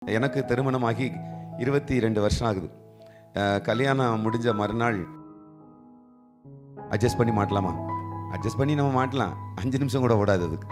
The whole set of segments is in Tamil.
எனக்கு திருமணமாகி இருபத்தி ரெண்டு வருஷம் ஆகுது அஹ், கல்யாணம் முடிஞ்ச மறுநாள் அட்ஜஸ்ட் பண்ணி மாட்டலாமா அட்ஜஸ்ட் பண்ணி நம்ம மாட்டலாம் அஞ்சு நிமிஷம் கூட ஓடாது அதுக்கு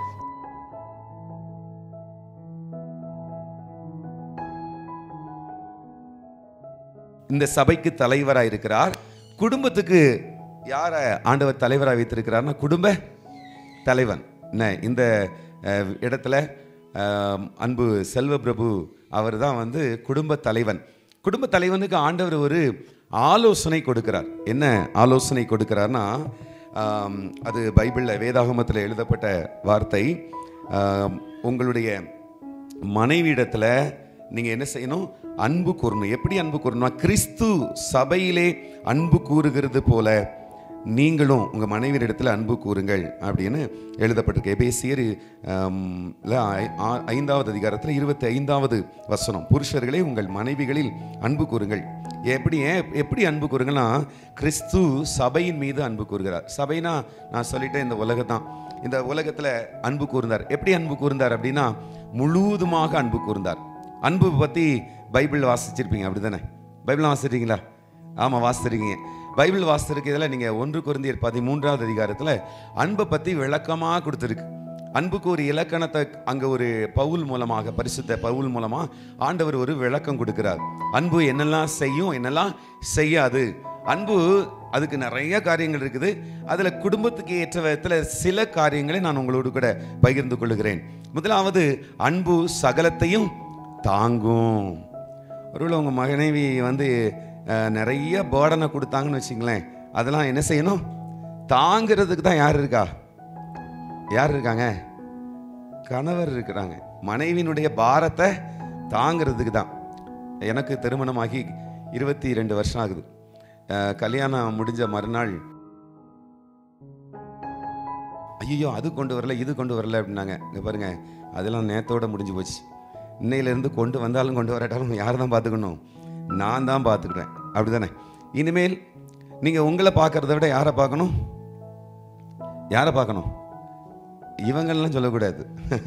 இந்த சபைக்கு தலைவராக இருக்கிறார் குடும்பத்துக்கு யாரை ஆண்டவர் தலைவராக வைத்திருக்கிறார்னா குடும்ப தலைவன் என்ன இந்த அஹ், இடத்துல அஹ், அன்பு செல்வ பிரபு அவர் தான் வந்து குடும்ப தலைவன் குடும்ப தலைவனுக்கு ஆண்டவர் ஒரு ஆலோசனை கொடுக்கிறார் என்ன ஆலோசனை கொடுக்கிறார்னா ஆம், அது பைபிளில் வேதாகமத்தில் எழுதப்பட்ட வார்த்தை ஆம், உங்களுடைய மனைவியிடத்தில் நீங்கள் என்ன செய்யணும் அன்பு கூறணும் எப்படி அன்பு கூறணும் கிறிஸ்து சபையிலே அன்பு கூறுகிறது போல நீங்களும் உங்கள் மனைவியிடத்தில் அன்பு கூறுங்கள் அப்படின்னு எழுதப்பட்டிருக்கு எபேசியர் ஆம், ல ஐ- ஆ- ஐந்தாவது அதிகாரத்தில் இருபத்தி ஐந்தாவது வசனம் புருஷர்களே உங்கள் மனைவிகளில் அன்பு கூறுங்கள் எப்படி ஏன் எப்படி அன்பு கூறுங்கன்னா கிறிஸ்து சபையின் மீது அன்பு கூறுகிறார் சபைனா நான் சொல்லிட்டேன் இந்த உலகத்தான் இந்த உலகத்தில் அன்பு கூர்ந்தார் எப்படி அன்பு கூர்ந்தார் அப்படின்னா முழுவதுமாக அன்பு கூர்ந்தார் அன்பு பற்றி பைபிள் வாசிச்சிருப்பீங்க அப்படிதானே பைபிள் வாசிச்சிருக்கீங்களா ஆமாம் வாசிச்சிருக்கீங்க பைபிள் வாசிச்சிருக்கிறதுல நீங்கள் ஒன்று குருந்தியர் பதிமூன்றாவது அதிகாரத்தில் அன்பை பற்றி விளக்கமாக கொடுத்துருக்கு அன்புக்கு ஒரு இலக்கணத்தை அங்கே ஒரு பவுல் மூலமாக பரிசுத்த பவுல் மூலமாக ஆண்டவர் ஒரு விளக்கம் கொடுக்கிறார் அன்பு என்னெல்லாம் செய்யும் என்னெல்லாம் செய்யாது அன்பு அதுக்கு நிறைய காரியங்கள் இருக்குது அதில் குடும்பத்துக்கு ஏற்ற விதத்தில் சில காரியங்களை நான் உங்களோடு கூட பகிர்ந்து கொள்கிறேன் முதலாவது அன்பு சகலத்தையும் தாங்கும் ஒருவேளை உங்கள் மனைவி வந்து அஹ், நிறைய பேர்டனை கொடுத்தாங்கன்னு வச்சுங்களேன் அதெல்லாம் என்ன செய்யணும் தாங்கிறதுக்கு தான் யார் இருக்கா யார் இருக்காங்க கணவர் இருக்கிறாங்க மனைவியினுடைய பாரத்தை தாங்கிறதுக்கு தான் எனக்கு திருமணமாகி இருபத்தி ரெண்டு வருஷம் ஆகுது அஹ், கல்யாணம் முடிஞ்ச மறுநாள் ஐயோ அது கொண்டு வரல இது கொண்டு வரல அப்படின்னாங்க இங்க பாருங்க அதெல்லாம் நேத்தோட முடிஞ்சு போச்சு இன்னையிலேருந்து கொண்டு வந்தாலும் கொண்டு வரட்டாலும் யார் தான் பார்த்துக்கணும் நான் தான் பார்த்துக்கிறேன் அப்படிதானே இனிமேல் நீங்கள் உங்களை பார்க்கறத விட யாரை பார்க்கணும் யாரை பார்க்கணும் இவங்கெல்லாம் சொல்லக்கூடாது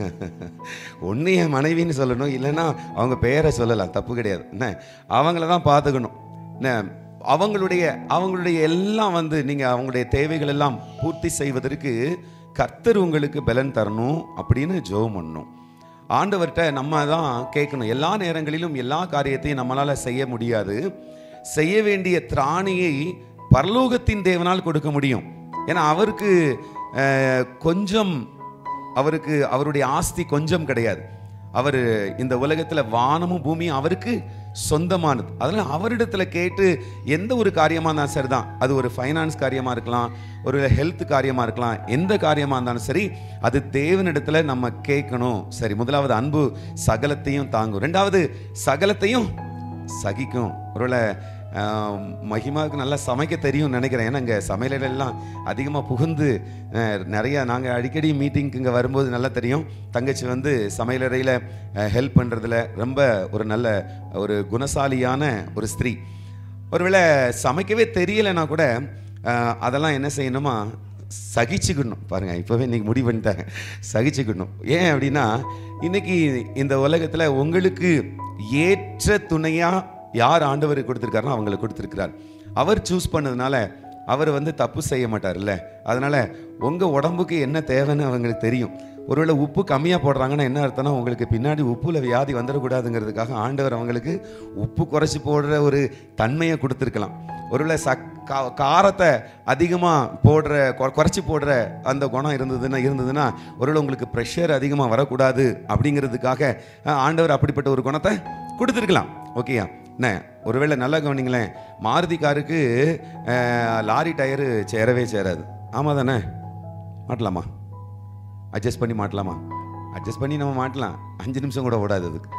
ஒன்று என் மனைவின்னு சொல்லணும் இல்லைன்னா அவங்க பெயரை சொல்லலாம் தப்பு கிடையாது என்ன அவங்கள தான் பார்த்துக்கணும் என்ன அவங்களுடைய அவங்களுடைய எல்லாம் வந்து நீங்கள் அவங்களுடைய தேவைகள் எல்லாம் பூர்த்தி செய்வதற்கு கர்த்தர் உங்களுக்கு பலன் தரணும் அப்படின்னு ஜெபம் பண்ணணும் ஆண்டவர்கிட்ட நம்ம தான் கேட்கணும் எல்லா நேரங்களிலும் எல்லா காரியத்தையும் நம்மளால் செய்ய முடியாது செய்ய வேண்டிய திராணியை பரலோகத்தின் தேவனால் கொடுக்க முடியும் ஏன்னா அவருக்கு அஹ், கொஞ்சம் அவருக்கு அவருடைய ஆஸ்தி கொஞ்சம் கிடையாது அவர் இந்த உலகத்தில் வானமும் பூமியும் அவருக்கு சொந்தமானது அதனால் அவரிடத்தில் கேட்டு எந்த ஒரு காரியமாக இருந்தாலும் சரிதான் அது ஒரு ஃபைனான்ஸ் காரியமாக இருக்கலாம் ஒரு ஹெல்த் காரியமாக இருக்கலாம் எந்த காரியமாக இருந்தாலும் சரி அது தேவனிடத்தில் நம்ம கேட்கணும் சரி முதலாவது அன்பு சகலத்தையும் தாங்கும் ரெண்டாவது சகலத்தையும் சகிக்கும் ஒருவேளை ஆஹ், மகிமாவுக்கு நல்லா சமைக்க தெரியும் நினைக்கிறேன் ஏன்னா இங்கே சமையலெல்லாம் அதிகமாக புகுந்து அஹ், நிறைய நாங்கள் அடிக்கடி மீட்டிங்க்கு இங்கே வரும்போது நல்லா தெரியும் தங்கச்சி வந்து சமையலறையில் ஹெல்ப் பண்ணுறதுல ரொம்ப ஒரு நல்ல ஒரு குணசாலியான ஒரு ஸ்திரீ ஒருவேளை சமைக்கவே தெரியலைன்னா கூட அஹ், அதெல்லாம் என்ன செய்யணுமா சகிச்சுக்கணும் பாருங்க இப்போவே இன்னைக்கு முடிவு பண்ணிட்டாங்க சகிச்சுக்கணும் ஏன் அப்படின்னா இன்னைக்கு இந்த உலகத்தில் உங்களுக்கு ஏற்ற துணையா யார் ஆண்டவர் கொடுத்துருக்காருன்னா அவங்களுக்கு கொடுத்துருக்கிறார் அவர் சூஸ் பண்ணதுனால அவர் வந்து தப்பு செய்ய மாட்டார்ல அதனால உங்க உடம்புக்கு என்ன தேவைன்னு அவங்களுக்கு தெரியும் ஒருவேளை உப்பு கம்மியாக போடுறாங்கன்னா என்ன அர்த்தம்னா உங்களுக்கு பின்னாடி உப்புல வியாதி வந்துடக்கூடாதுங்கிறதுக்காக ஆண்டவர் அவங்களுக்கு உப்பு குறைச்சி போடுற ஒரு தன்மையை கொடுத்துருக்கலாம் ஒருவேளை சக் கா- காரத்தை அதிகமாக போடுற கொ- குறைச்சி போடுற அந்த குணம் இருந்ததுன்னா இருந்ததுன்னா ஒருவேளை உங்களுக்கு ப்ரெஷர் அதிகமாக வரக்கூடாது அப்படிங்கிறதுக்காக அஹ், ஆண்டவர் அப்படிப்பட்ட ஒரு குணத்தை கொடுத்துருக்கலாம் ஓகேயா என்ன ஒருவேளை நல்லா கவனிங்களேன் மாருதி காருக்கு அஹ், லாரி டயரு சேரவே சேராது ஆமாம் தானே மாட்டலாமா அட்ஜஸ்ட் பண்ணி மாட்டலாமா அட்ஜஸ்ட் பண்ணி நம்ம மாட்டலாம் அஞ்சு நிமிஷம் கூட ஓடாது அதுக்கு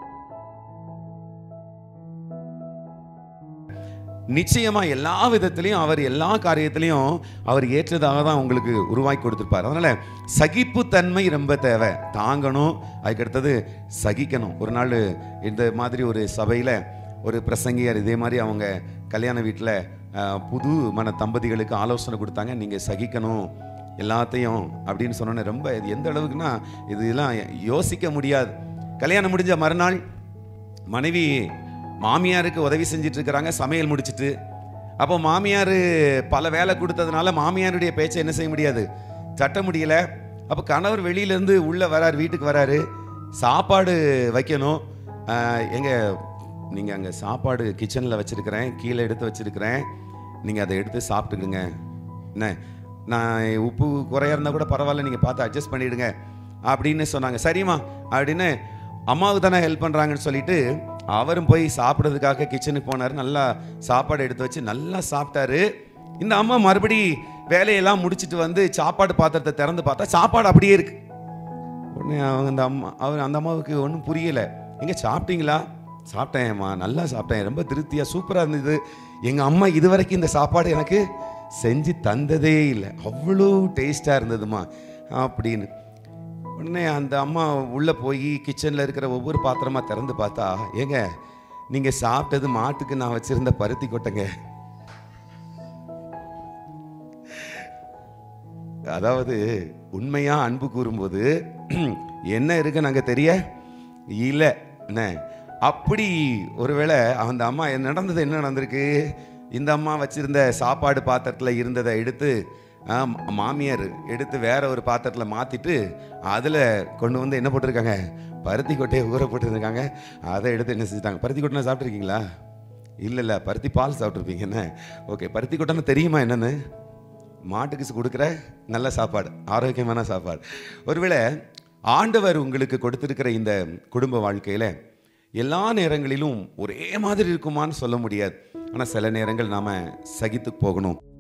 நிச்சயமா எல்லா விதத்திலையும் அவர் எல்லா காரியத்திலையும் அவர் ஏற்றதாக தான் உங்களுக்கு உருவாக்கி கொடுத்துருப்பார் அதனால சகிப்புத்தன்மை ரொம்ப தேவை தாங்கணும் அதுக்கடுத்தது சகிக்கணும் ஒரு நாள் இந்த மாதிரி ஒரு சபையில் ஒரு பிரசங்கியார் இதே மாதிரி அவங்க கல்யாண வீட்டில் புது மன தம்பதிகளுக்கு ஆலோசனை கொடுத்தாங்க நீங்கள் சகிக்கணும் எல்லாத்தையும் அப்படின்னு சொன்னோன்னே ரொம்ப இது எந்த அளவுக்குன்னா இதெல்லாம் யோசிக்க முடியாது கல்யாணம் முடிஞ்ச மறுநாள் மனைவி மாமியாருக்கு உதவி செஞ்சுட்டு இருக்கிறாங்க சமையல் முடிச்சிட்டு அப்போ மாமியார் பல வேலை கொடுத்ததுனால மாமியாருடைய பேச்சை என்ன செய்ய முடியாது தட்ட முடியல அப்போ கணவர் வெளியிலேருந்து உள்ளே வராரு வீட்டுக்கு வராரு சாப்பாடு வைக்கணும் ஆஹ், எங்க நீங்கள் அங்கே சாப்பாடு கிச்சனில் வச்சுருக்கிறேன் கீழே எடுத்து வச்சுருக்கிறேன் நீங்கள் அதை எடுத்து சாப்பிட்டுக்குங்க என்ன நான் உப்பு குறையா இருந்தால் கூட பரவாயில்ல நீங்கள் பார்த்து அட்ஜஸ்ட் பண்ணிடுங்க அப்படின்னு சொன்னாங்க சரிம்மா அப்படின்னு அம்மாவுக்கு தானே ஹெல்ப் பண்ணுறாங்கன்னு சொல்லிட்டு அவரும் போய் சாப்பிட்றதுக்காக கிச்சனுக்கு போனார் நல்லா சாப்பாடு எடுத்து வச்சு நல்லா சாப்பிட்டாரு இந்த அம்மா மறுபடி வேலையெல்லாம் முடிச்சிட்டு வந்து சாப்பாடு பாத்திரத்தை திறந்து பார்த்தா சாப்பாடு அப்படியே இருக்கு உடனே அவங்க அந்த அம்மா அவர் அந்த அம்மாவுக்கு ஒன்றும் புரியல எங்க சாப்பிட்டீங்களா சாப்பிட்டேன்ம்மா நல்லா சாப்பிட்டேன் ரொம்ப திருப்தியாக சூப்பராக இருந்தது எங்கள் அம்மா இதுவரைக்கும் இந்த சாப்பாடு எனக்கு செஞ்சு தந்ததே இல்லை அவ்வளோ டேஸ்ட்டாக இருந்ததுமா அப்படின்னு உடனே அந்த அம்மா உள்ளே போய் கிச்சனில் இருக்கிற ஒவ்வொரு பாத்திரமா திறந்து பார்த்தா ஏங்க நீங்கள் சாப்பிட்டது மாட்டுக்கு நான் வச்சிருந்த பருத்தி கொட்டைங்க அதாவது உண்மையா அன்பு கூறும்போது என்ன இருக்கு நாங்க தெரிய இல்லை என்ன அப்படி ஒருவேளை அந்த அம்மா என்ன நடந்தது என்ன நடந்திருக்கு இந்த அம்மா வச்சிருந்த சாப்பாடு பாத்திரத்தில் இருந்ததை எடுத்து ஆ, மாமியார் எடுத்து வேற ஒரு பாத்திரத்தில் மாத்திட்டு அதில் கொண்டு வந்து என்ன போட்டிருக்காங்க பருத்தி கொட்டையை ஊற போட்டுருக்காங்க அதை எடுத்து என்ன செஞ்சுட்டாங்க பருத்தி கொட்டை சாப்பிட்ருக்கீங்களா இல்லை இல்லை பருத்தி பால் சாப்பிட்ருப்பீங்க என்ன ஓகே பருத்தி கொட்டைன்னு தெரியுமா என்னன்னு மாட்டுக்கு கொடுக்குற நல்ல சாப்பாடு ஆரோக்கியமான சாப்பாடு ஒருவேளை ஆண்டவர் உங்களுக்கு கொடுத்திருக்கிற இந்த குடும்ப வாழ்க்கையில எல்லா நேரங்களிலும் ஒரே மாதிரி இருக்குமான்னு சொல்ல முடியாது ஆனால் சில நேரங்கள் நாம சகித்து போகணும்